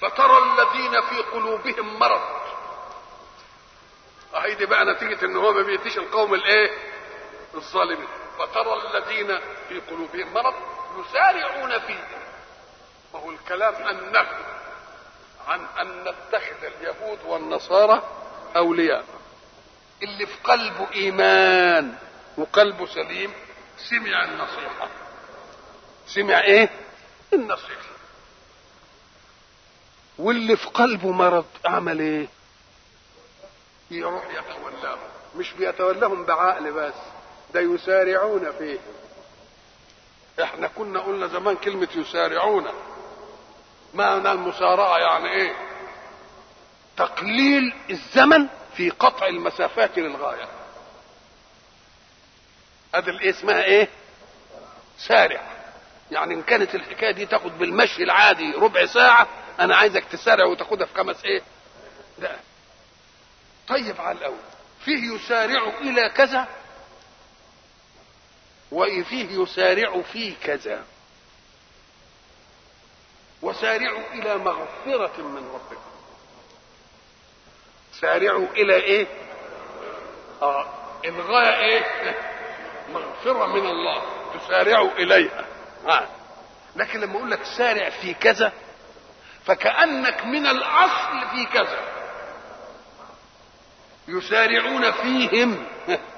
فترى الذين في قلوبهم مرض اهي دي بقى نتيجه ان هو ما بيديش القوم الايه الظالمين فترى الذين في قلوبهم مرض يسارعون فيه وهو الكلام النهي عن ان نتخذ اليهود والنصارى اولياء اللي في قلبه ايمان وقلبه سليم سمع النصيحه سمع ايه النصيحه واللي في قلبه مرض عمل ايه يروح يتولاهم مش بيتولاهم بعقل بس ده يسارعون فيه احنا كنا قلنا زمان كلمة يسارعون معنى المسارعة يعني ايه تقليل الزمن في قطع المسافات للغاية هذا الايه اسمها ايه سارع يعني ان كانت الحكاية دي تاخد بالمشي العادي ربع ساعة انا عايزك تسارع وتاخدها في خمس ايه لا طيب على الاول فيه يسارع الى كذا وفيه يسارع في كذا وسارعوا الى مغفرة من ربكم سارعوا الى ايه اه الغاية ايه مغفرة من الله تسارعوا اليها آه. لكن لما اقول لك سارع في كذا فكأنك من الاصل في كذا يسارعون فيهم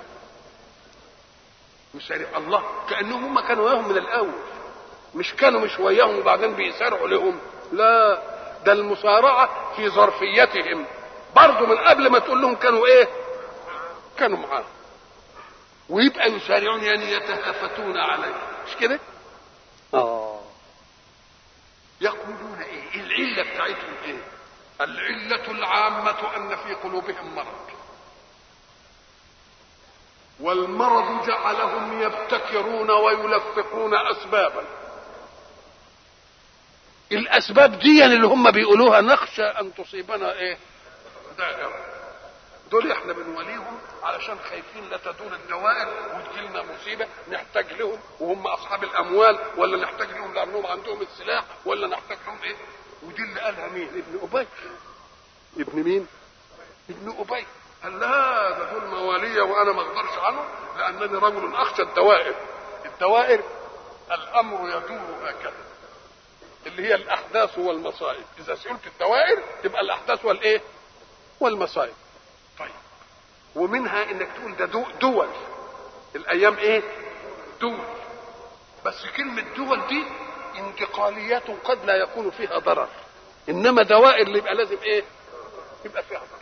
يسارع الله كانهم هم كانوا وياهم من الاول مش كانوا مش وياهم وبعدين بيسارعوا لهم لا ده المسارعه في ظرفيتهم برضه من قبل ما تقول لهم كانوا ايه كانوا معاه ويبقى يسارعون يعني يتهافتون عليه مش كده اه يقولون ايه العله بتاعتهم ايه العله العامه ان في قلوبهم مرض والمرض جعلهم يبتكرون ويلفقون اسبابا الاسباب دي اللي هم بيقولوها نخشى ان تصيبنا ايه دائره دول احنا بنوليهم علشان خايفين لا تدور الدوائر وتجيلنا مصيبه نحتاج لهم وهم اصحاب الاموال ولا نحتاج لهم لانهم عندهم السلاح ولا نحتاج لهم ايه ودي اللي قالها مين ابن ابي ابن مين ابن ابي قال لا ده دول موالية وانا ما اقدرش عنه لانني رجل اخشى الدوائر الدوائر الامر يدور هكذا اللي هي الاحداث والمصائب اذا سئلت الدوائر تبقى الاحداث والايه والمصائب طيب ومنها انك تقول ده دو دول الايام ايه دول بس كلمة دول دي انتقاليات قد لا يكون فيها ضرر انما دوائر اللي يبقى لازم ايه يبقى فيها ضرر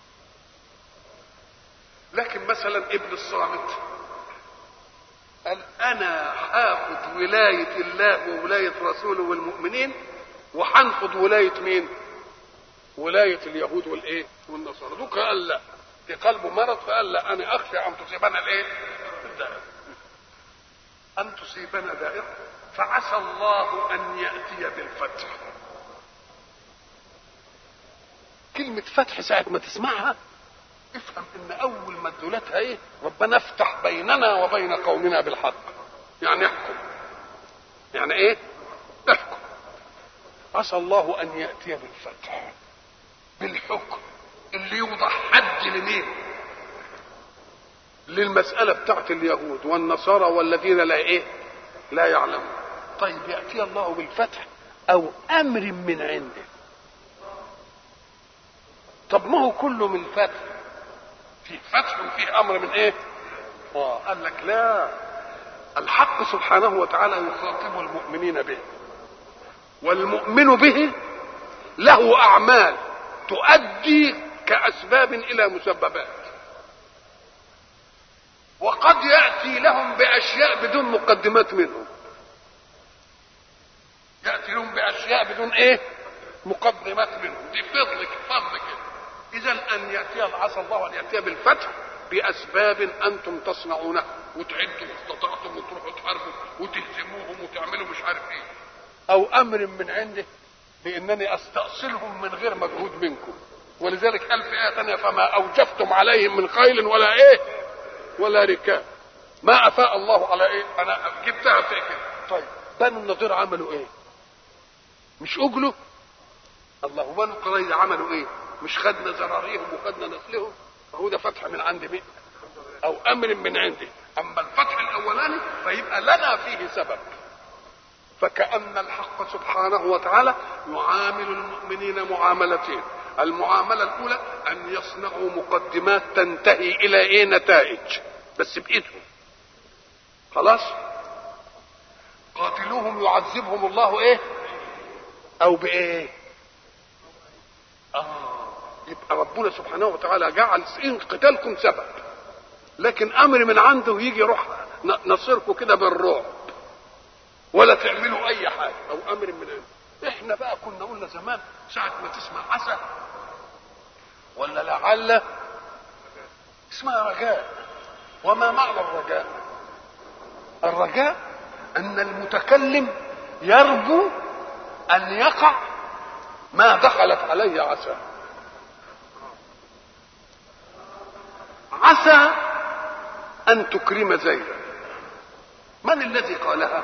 لكن مثلا ابن الصامت قال انا هاخد ولايه الله وولايه رسوله والمؤمنين وهنخد ولايه مين ولايه اليهود والايه والنصارى دوك قال لا في قلبه مرض فقال لا انا اخشى ان تصيبنا الايه الدائره ان تصيبنا دائره فعسى الله ان ياتي بالفتح كلمه فتح ساعه ما تسمعها افهم ان اول مدلولاتها ايه ربنا افتح بيننا وبين قومنا بالحق يعني احكم يعني ايه احكم عسى الله ان ياتي بالفتح بالحكم اللي يوضع حد لمين للمسألة بتاعت اليهود والنصارى والذين لا ايه لا يعلمون طيب يأتي الله بالفتح او امر من عنده طب ما هو كله من فتح فيه فتح وفيه امر من ايه اه قال لك لا الحق سبحانه وتعالى يخاطب المؤمنين به والمؤمن به له اعمال تؤدي كاسباب الى مسببات وقد ياتي لهم باشياء بدون مقدمات منهم ياتي لهم باشياء بدون ايه مقدمات منهم دي فضلك فضل كده اذا ان ياتي عسى الله ان ياتي بالفتح باسباب انتم تصنعونها وتعدوا واستطعتم وتروحوا تحاربوا وتهزموهم وتعملوا مش عارف ايه او امر من عنده بانني استاصلهم من غير مجهود منكم ولذلك قال في ايه ثانيه فما اوجفتم عليهم من خيل ولا ايه ولا ركاب ما افاء الله على ايه انا جبتها في كده طيب بنو النضير عملوا ايه مش اجلوا الله وبنو قريظة عملوا ايه مش خدنا زراريهم وخدنا نسلهم هو ده فتح من عند مين او امر من عنده اما الفتح الاولاني فيبقى لنا فيه سبب فكأن الحق سبحانه وتعالى يعامل المؤمنين معاملتين المعاملة الأولى أن يصنعوا مقدمات تنتهي إلى إيه نتائج بس بإيدهم خلاص قاتلوهم يعذبهم الله إيه أو بإيه آه يبقى ربنا سبحانه وتعالى جعل إن قتالكم سبب لكن أمر من عنده يجي يروح نصركم كده بالرعب ولا تعملوا اي حاجه او امر من عنده احنا بقى كنا قلنا زمان ساعه ما تسمع عسى ولا لعل اسمها رجاء وما معنى الرجاء الرجاء ان المتكلم يرجو ان يقع ما دخلت عليه عسى عسى ان تكرم زيدا من الذي قالها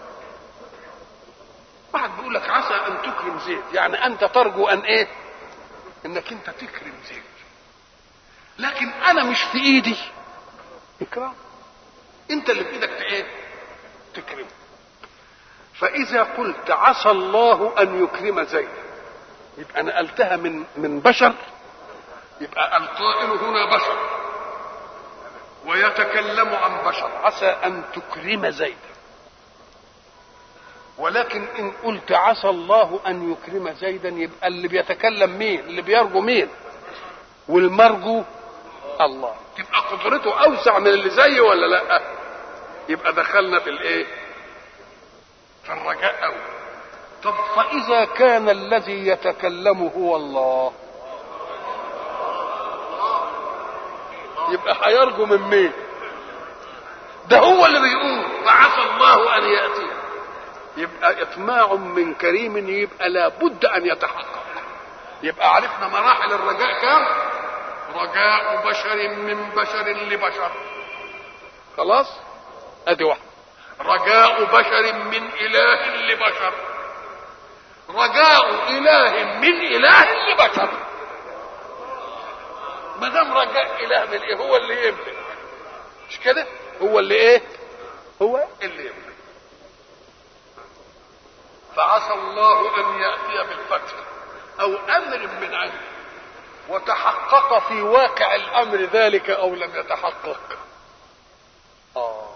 واحد بيقول لك عسى ان تكرم زيد يعني انت ترجو ان ايه انك انت تكرم زيد لكن انا مش في ايدي اكرام انت اللي في ايدك ايه تكرم فاذا قلت عسى الله ان يكرم زيد يبقى نقلتها من من بشر يبقى القائل هنا بشر ويتكلم عن بشر عسى ان تكرم زيدا ولكن ان قلت عسى الله ان يكرم زيدا يبقى اللي بيتكلم مين اللي بيرجو مين والمرجو الله تبقى قدرته اوسع من اللي زيه ولا لا يبقى دخلنا في الايه في الرجاء أوي. طب فاذا كان الذي يتكلم هو الله يبقى هيرجو من مين ده هو اللي بيقول فعسى الله ان ياتيه يبقى اطماع من كريم يبقى لابد ان يتحقق يبقى عرفنا مراحل الرجاء كام رجاء بشر من بشر لبشر خلاص ادي واحده رجاء بشر من اله لبشر رجاء اله من اله لبشر ما دام رجاء اله من ايه هو اللي يملك مش كده هو اللي ايه هو اللي يملك فعسى الله ان ياتي بالفتح او امر من عنده وتحقق في واقع الامر ذلك او لم يتحقق اه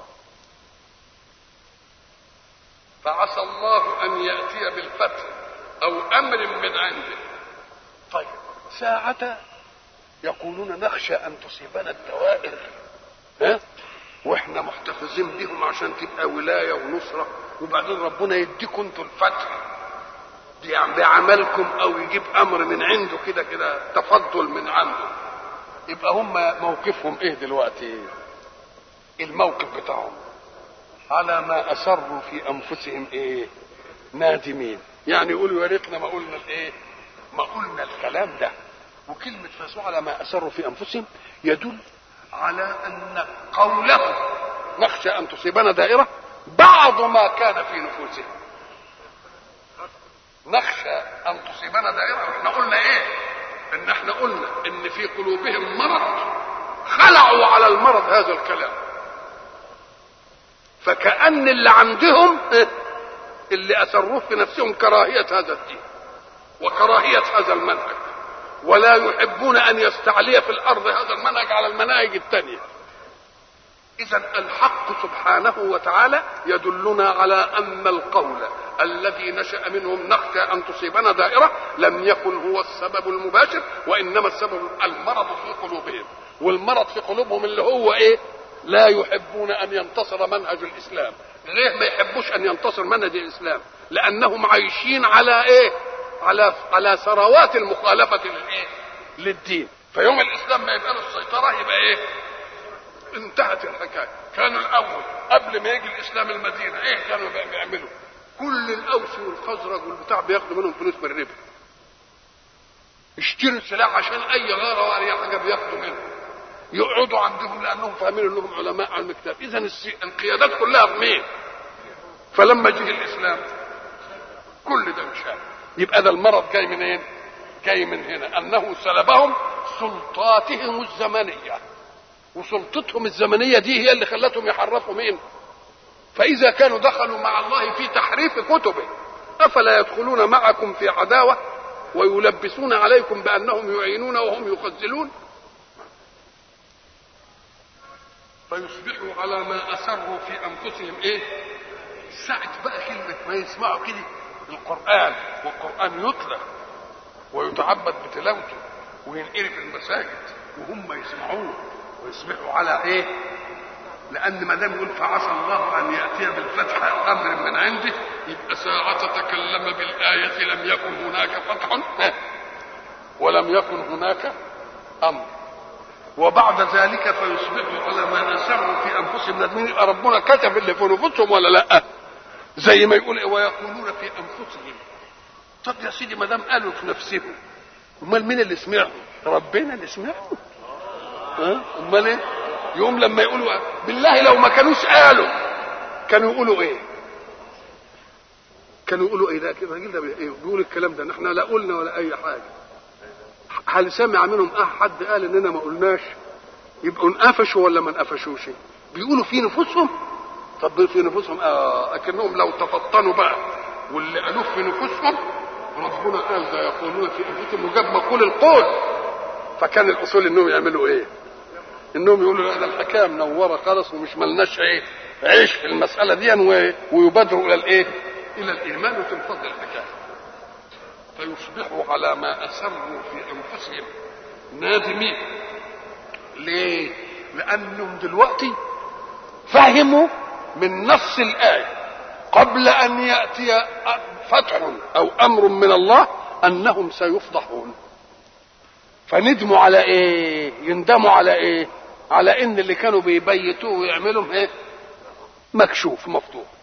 فعسى الله ان ياتي بالفتح او امر من عنده طيب ساعة يقولون نخشى ان تصيبنا الدوائر ها واحنا محتفظين بهم عشان تبقى ولايه ونصره وبعدين ربنا يديكم انتوا الفتح بعملكم او يجيب امر من عنده كده كده تفضل من عنده يبقى هم موقفهم ايه دلوقتي الموقف بتاعهم على ما اسروا في انفسهم ايه نادمين يعني يقولوا يا ريتنا ما قلنا الايه ما قلنا الكلام ده وكلمه فاسوا على ما اسروا في انفسهم يدل على ان قوله نخشى ان تصيبنا دائره بعض ما كان في نفوسهم نخشى ان تصيبنا دائره احنا قلنا ايه ان احنا قلنا ان في قلوبهم مرض خلعوا على المرض هذا الكلام فكأن اللي عندهم اللي أسروه في نفسهم كراهية هذا الدين وكراهية هذا المنهج ولا يحبون أن يستعلي في الأرض هذا المنهج على المناهج الثانية إذا الحق سبحانه وتعالى يدلنا على أن القول الذي نشأ منهم نخشى أن تصيبنا دائرة لم يكن هو السبب المباشر وإنما السبب المرض في قلوبهم والمرض في قلوبهم اللي هو إيه لا يحبون أن ينتصر منهج الإسلام ليه ما يحبوش أن ينتصر منهج الإسلام لأنهم عايشين على إيه على على ثروات المخالفة للإيه للدين فيوم الإسلام ما يبقى له السيطرة يبقى إيه انتهت الحكايه كانوا الاول قبل ما يجي الاسلام المدينه ايه كانوا بيعملوا كل الاوس والخزرج والبتاع بياخدوا منهم فلوس من الربا يشتروا سلاح عشان اي غاره ولا اي حاجه بياخدوا منهم يقعدوا عندهم لانهم فاهمين انهم علماء علم الكتاب اذا القيادات كلها في مين فلما جه الاسلام كل ده مش عارف يبقى ده المرض جاي منين إيه؟ جاي من هنا انه سلبهم سلطاتهم الزمنيه وسلطتهم الزمنيه دي هي اللي خلتهم يحرفوا مين فاذا كانوا دخلوا مع الله في تحريف كتبه افلا يدخلون معكم في عداوه ويلبسون عليكم بانهم يعينون وهم يخزلون فيصبحوا على ما اسروا في انفسهم ايه ساعة بقى كلمة ما يسمعوا كده القرآن والقرآن يتلى ويتعبد بتلاوته وينقري في المساجد وهم يسمعوه ويصبحوا على ايه؟ لأن ما دام يقول فعسى الله أن يأتي بالفتح أو أمر من عنده يبقى ساعة تكلم بالآية لم يكن هناك فتح ولم يكن هناك أمر وبعد ذلك فيصبحوا على ما أسروا في أنفسهم ندمين يبقى ربنا كتب اللي في نفوسهم ولا لأ؟ زي ما يقول ويقولون في أنفسهم طب يا سيدي ما دام قالوا في نفسهم امال مين اللي سمعهم؟ ربنا اللي سمعهم ها امال ايه؟ يوم لما يقولوا بالله لو ما كانوش قالوا كانوا يقولوا ايه؟ كانوا يقولوا ايه ده الراجل ده بيقول الكلام ده احنا لا قلنا ولا اي حاجه هل سمع منهم احد قال اننا ما قلناش يبقوا انقفشوا ولا ما انقفشوش بيقولوا في نفوسهم طب في نفوسهم اه اكنهم لو تفطنوا بقى واللي قالوه في نفوسهم ربنا قال ده يقولون في انفسهم وجاب مقول القول فكان الاصول انهم يعملوا ايه؟ انهم يقولوا لا ده الحكايه منوره خالص ومش ملناش ايه؟ عيش في المساله دي ويبادروا الى الايه؟ الى الايمان وتنفض الحكايه. فيصبحوا على ما اسروا في انفسهم نادمين. ليه؟ لانهم دلوقتي فهموا من نص الايه قبل ان ياتي فتح او امر من الله انهم سيفضحون فندموا على ايه يندموا على ايه على ان اللي كانوا بيبيتوه ويعملوا ايه مكشوف مفتوح